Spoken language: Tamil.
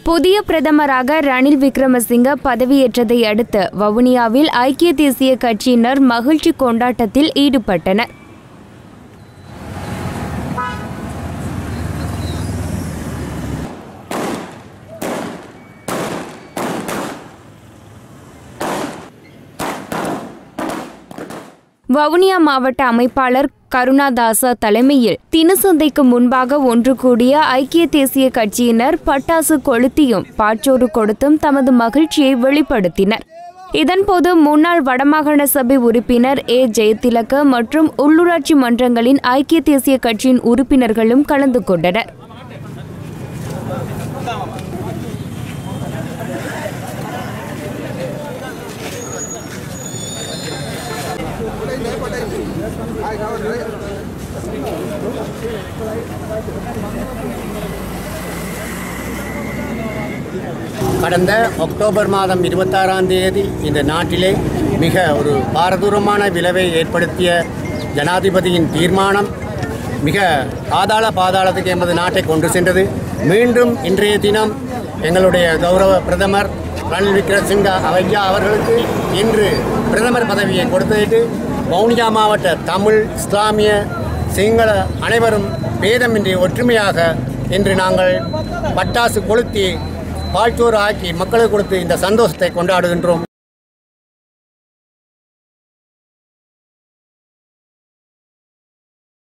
புதிய பிரதமராக ரணில் விக்ரமசிங்க பதவியேற்றதை அடுத்து வவுனியாவில் ஐக்கிய தேசிய கட்சியினர் மகிழ்ச்சி கொண்டாட்டத்தில் ஈடுபட்டனர் வவுனியா மாவட்ட அமைப்பாளர் கருணாதாசா தலைமையில் தினசந்தைக்கு முன்பாக ஒன்று கூடிய ஐக்கிய தேசிய கட்சியினர் பட்டாசு கொளுத்தியும் பாச்சோறு கொடுத்தும் தமது மகிழ்ச்சியை வெளிப்படுத்தினர் இதன்போது முன்னாள் வடமாகாண சபை உறுப்பினர் ஏ ஜெயதிலக மற்றும் உள்ளூராட்சி மன்றங்களின் ஐக்கிய தேசிய கட்சியின் உறுப்பினர்களும் கலந்து கொண்டனர் கடந்த அக்டோபர் மாதம் இருபத்தாறாம் தேதி இந்த நாட்டிலே மிக ஒரு பாரதூரமான விளைவை ஏற்படுத்திய ஜனாதிபதியின் தீர்மானம் மிக பாதாள பாதாளத்துக்கு எமது நாட்டை கொண்டு சென்றது மீண்டும் இன்றைய தினம் எங்களுடைய கௌரவ பிரதமர் ரணில் விக்ரமசிங்க ஐயா அவர்களுக்கு இன்று பிரதமர் பதவியை கொடுத்துவிட்டு வவுனியா மாவட்ட தமிழ் இஸ்லாமிய சிங்கள அனைவரும் பேதமின்றி ஒற்றுமையாக இன்று நாங்கள் பட்டாசு கொளுத்தி பால்சோறு ஆக்கி மக்களுக்கு கொடுத்து இந்த சந்தோஷத்தை கொண்டாடுகின்றோம்